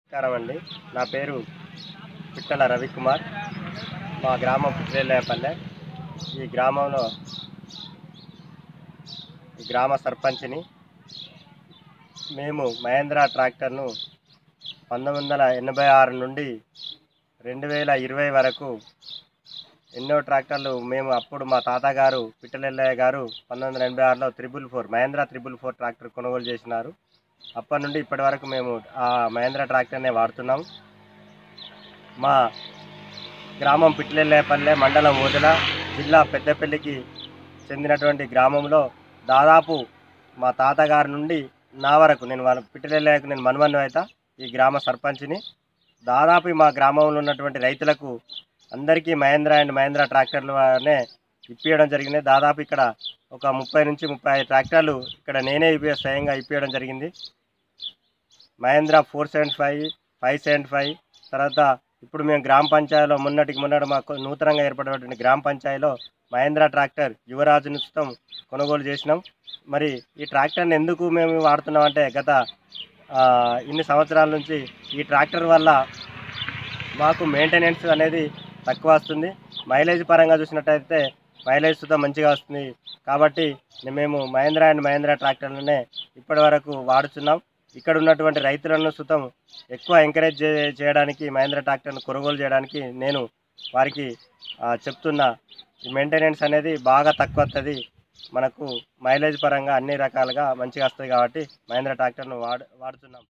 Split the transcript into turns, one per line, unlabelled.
నమస్కారం అండి నా పేరు పిట్టల రవికుమార్ మా గ్రామం పుట్టిరేలేపల్లె ఈ గ్రామంలో ఈ గ్రామ సర్పంచ్ని మేము మహేంద్ర ట్రాక్టర్ను పంతొమ్మిది వందల ఎనభై ఆరు నుండి రెండు వేల ఇరవై వరకు ఎన్నో ట్రాక్టర్లు మేము అప్పుడు మా తాతగారు పిట్టలెల్లయ్య గారు పంతొమ్మిది వందల ఎనభై ఆరులో triple four Mahindra triple four tractor కొనుగోలు చేసినారు అప్పటి నుండి ఇప్పటి వరకు మేము ఆ మహేంద్ర ట్రాక్టర్నే వాడుతున్నాం మా గ్రామం పిట్లెల్లేపల్లె మండలం ఓదెల జిల్లా పెద్దపల్లికి చెందినటువంటి గ్రామంలో దాదాపు మా తాతగారి నుండి నా వరకు నేను వాళ్ళ పిట్లెల్లేకు నేను మనవన్ను అవుతా ఈ గ్రామ సర్పంచ్ని దాదాపు మా గ్రామంలో ఉన్నటువంటి రైతులకు అందరికీ మహేంద్ర అండ్ మహేంద్ర ట్రాక్టర్లు అనే ఇప్పించడం జరిగింది దాదాపు ఇక్కడ ఒక ముప్పై నుంచి ముప్పై ఐదు ట్రాక్టర్లు ఇక్కడ నేనే ఇప్పి స్వయంగా ఇప్పించడం జరిగింది Mahindra four seventy five five seventy five తర్వాత ఇప్పుడు మేము గ్రామ పంచాయతీలో మొన్నటికి మొన్నటి మాకు నూతనంగా ఏర్పడినటువంటి గ్రామ పంచాయతీలో మహేంద్ర ట్రాక్టర్ యువరాజు నిశ్చితం కొనుగోలు చేసినాం మరి ఈ ట్రాక్టర్ని ఎందుకు మేము వాడుతున్నాం అంటే గత ఆ, ఇన్ని సంవత్సరాల నుంచి ఈ ట్రాక్టర్ వల్ల మాకు మెయింటెనెన్స్ అనేది తక్కువ వస్తుంది మైలేజ్ పరంగా చూసినట్టయితే మైలేజ్ సుతం మంచిగా వస్తుంది కాబట్టి మేము మహేంద్ర అండ్ మహేంద్ర ట్రాక్టర్లనే ఇప్పటి వరకు వాడుతున్నాం ఇక్కడ ఉన్నటువంటి రైతులను సుతం ఎక్కువ ఎంకరేజ్ చే- చేయడానికి మహేంద్ర ట్రాక్టర్ను కొనుగోలు చేయడానికి నేను వారికి ఆ, చెప్తున్నా ఈ మెయింటెనెన్స్ అనేది బాగా తక్కువ వస్తుంది మనకు మైలేజ్ పరంగా అన్ని రకాలుగా మంచిగా వస్తుంది కాబట్టి మహేంద్ర ట్రాక్టర్ను వాడు వాడుతున్నాం